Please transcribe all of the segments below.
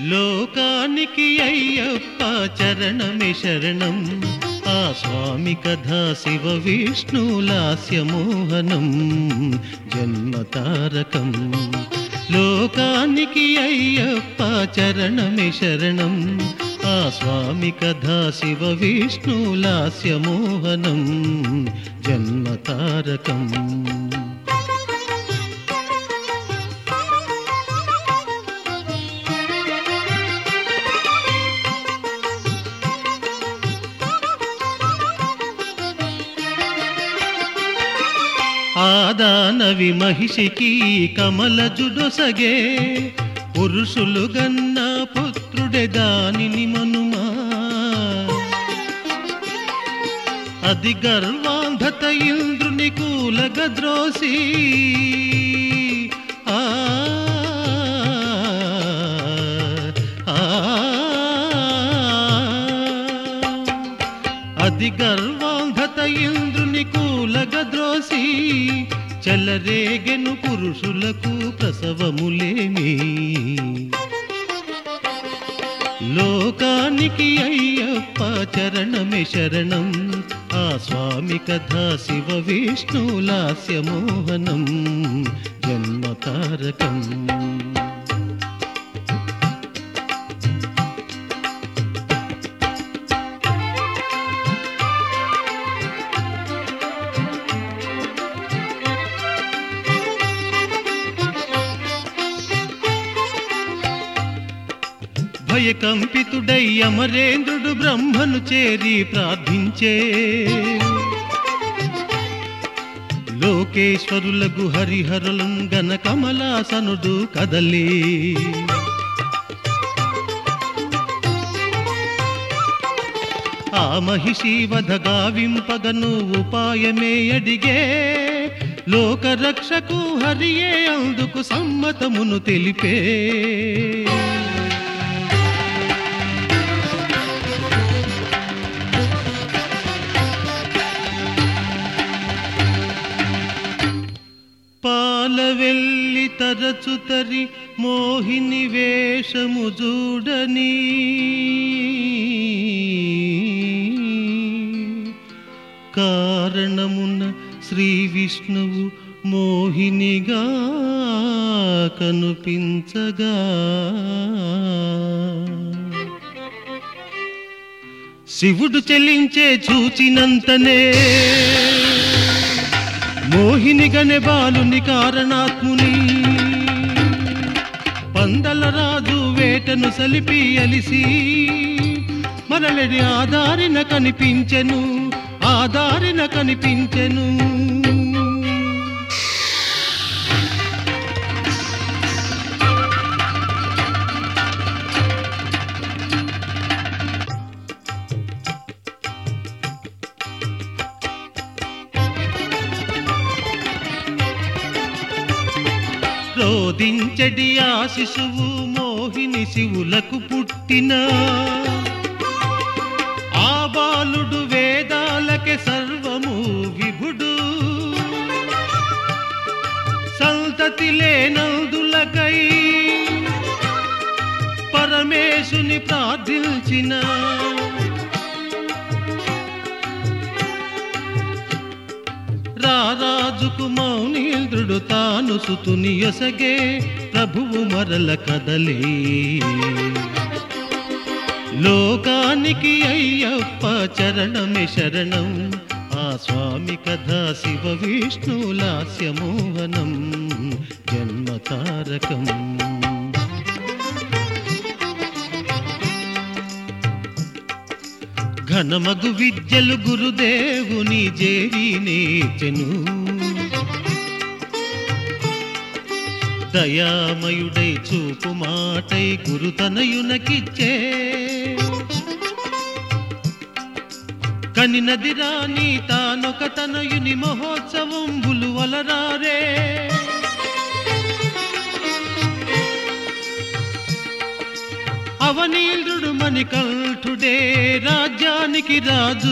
లోకానికి అయ్యప్ప చరణమే శరణం ఆ స్వామి కథా శివ విష్ణులాస్యమోహనం జన్మతారకం లోకానికి అయ్యప్ప చరణమే శరణం ఆ స్వామి కథా శివ విష్ణులాస్యమోహనం జన్మతారకం ఆదానవి మహిషికి కమల జుడొసగే పురుషులు గన్న పుత్రుడే దానిని మనుమా అది గర్వాంధత ఇంద్రుని కూలగ ద్రోసి ఆ ఆ, అది గర్వాంధత ఇంద్రుని కూలగ ద్రోసి చెలరేగెను పురుషులకు ప్రసవములేమి లోకానికి అయ్యప్ప చరణమే శరణం ఆ స్వామి కథా శివ విష్ణులాస్యమోహనం జన్మతారకం భయకంపితుడై అమరేంద్రుడు బ్రహ్మను చేరి ప్రార్థించే లోకేశ్వరులకు హరిహరులం గన కమలాసనుడు కదలే ఆ మహిషి వధగా వింపగను ఉపాయమే అడిగే లోకరక్షకు హరియే అందుకు సమ్మతమును తెలిపే పాలవెల్లి తరచు తరి మోహిని వేషము చూడని కారణమున శ్రీ విష్ణువు మోహినిగా కనుపించగా శివుడు చెల్లించే చూచినంతనే మోహిని గనె బాలుని కారణాత్ముని పందల రాజు వేటను సలిపి అలిసి మరలడి ఆధారిన కనిపించెను ఆధారిన కనిపించెను రోధించడి ఆ శిశువు మోహిని శివులకు పుట్టిన ఆ బాలుడు వేదాలకే సర్వము విభుడు సంతతి లేనందులకై పరమేశుని ప్రార్థించిన రారాజుకు మౌనీంద్రుడు తాను సుతుని యొసగే ప్రభువు మరల కదలే లోకానికి అయ్యప్ప చరణమే శరణం ఆ స్వామి కథా శివ విష్ణులాస్యమోహనం జన్మతారకం ఘనమగు విద్యలు గురుదేవుని జేరి నేర్చెను దయామయుడై చూపు మాటై గురుతనయునకిచ్చే కనినది రాని తానొక తనయుని మహోత్సవం బులువలరారే అవనీల్రుడు మణికంఠుడే రాజ్యానికి రాజు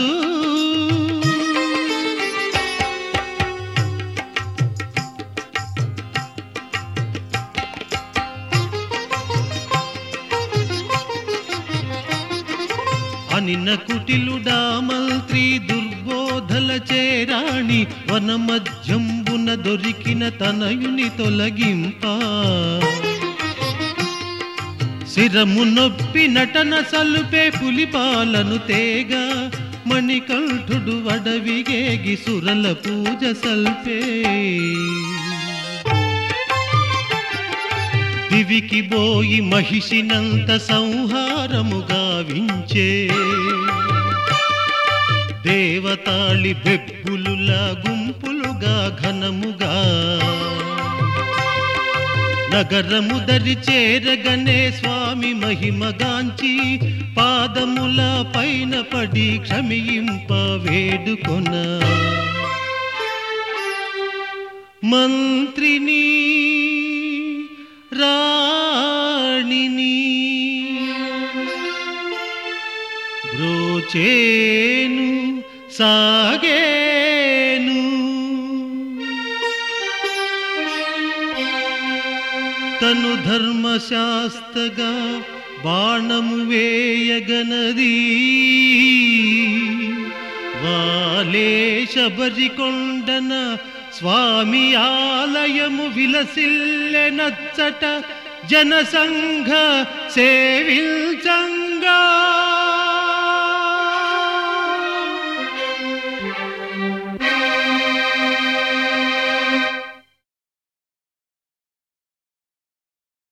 వన కుటిలుడా మంత్రి దుర్బోధల చేరాణి వన మధ్యంబున దొరికిన తనయుని తొలగింప శిరము నొప్పి నటన సలుపే పులిపాలను తేగ మణికంఠుడు వడవిగేగి సురల పూజ సల్పే దివికి బోయి మహిషినంత సంహారము గావించే దేవతాళి బెబ్బులులా గుంపులుగా ఘనముగా నగరము దరి చేరగనే స్వామి మహిమగాంచి పాదముల పైన పడి క్షమింప వేడుకొన మంత్రిని రాణిని బ్రోచేను సాగేను తను ధర్మశాస్త్రగా బాణము వేయగనది వాలే శబరికొండన స్వామి ఆలయము విలసిల్లె నచ్చట జనసంఘ సేవించంగ